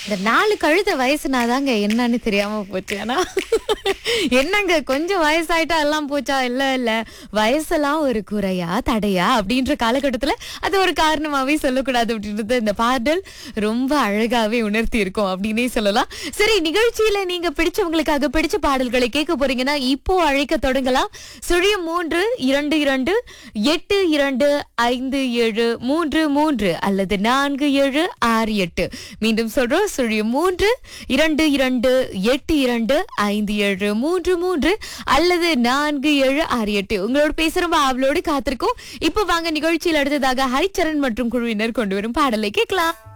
இந்த நாலு கழுத வயசுனாதாங்க என்னன்னு தெரியாம போச்சு ஆனா என்னங்க கொஞ்சம் வயசாயிட்டா எல்லாம் போச்சா இல்ல இல்ல வயசெல்லாம் ஒரு குறையா தடையா அப்படின்ற காலகட்டத்துல அது ஒரு காரணமாவே சொல்லக்கூடாது அப்படின்றது இந்த பாடல் ரொம்ப அழகாவே உணர்த்தி இருக்கும் அப்படின்னே சொல்லலாம் சரி நிகழ்ச்சியில நீங்க பிடிச்சவங்களுக்காக பிடிச்ச பாடல்களை கேட்க போறீங்கன்னா இப்போ அழைக்க தொடங்கலாம் சுழியம் மூன்று இரண்டு இரண்டு எட்டு இரண்டு ஐந்து ஏழு மூன்று மூன்று அல்லது நான்கு ஏழு ஆறு எட்டு மீண்டும் சொல்றோம் சுழியம் மூன்று இரண்டு இரண்டு எட்டு இரண்டு ஐந்து ஏழு மூன்று மூன்று அல்லது நான்கு ஏழு ஆறு எட்டு உங்களோட பேசுறோம் அவளோடு காத்திருக்கோம் இப்போ வாங்க நிகழ்ச்சியில் அடுத்ததாக ஹரிச்சரன் மற்றும் குழுவினர் கொண்டு வரும் பாடலை கேட்கலாம்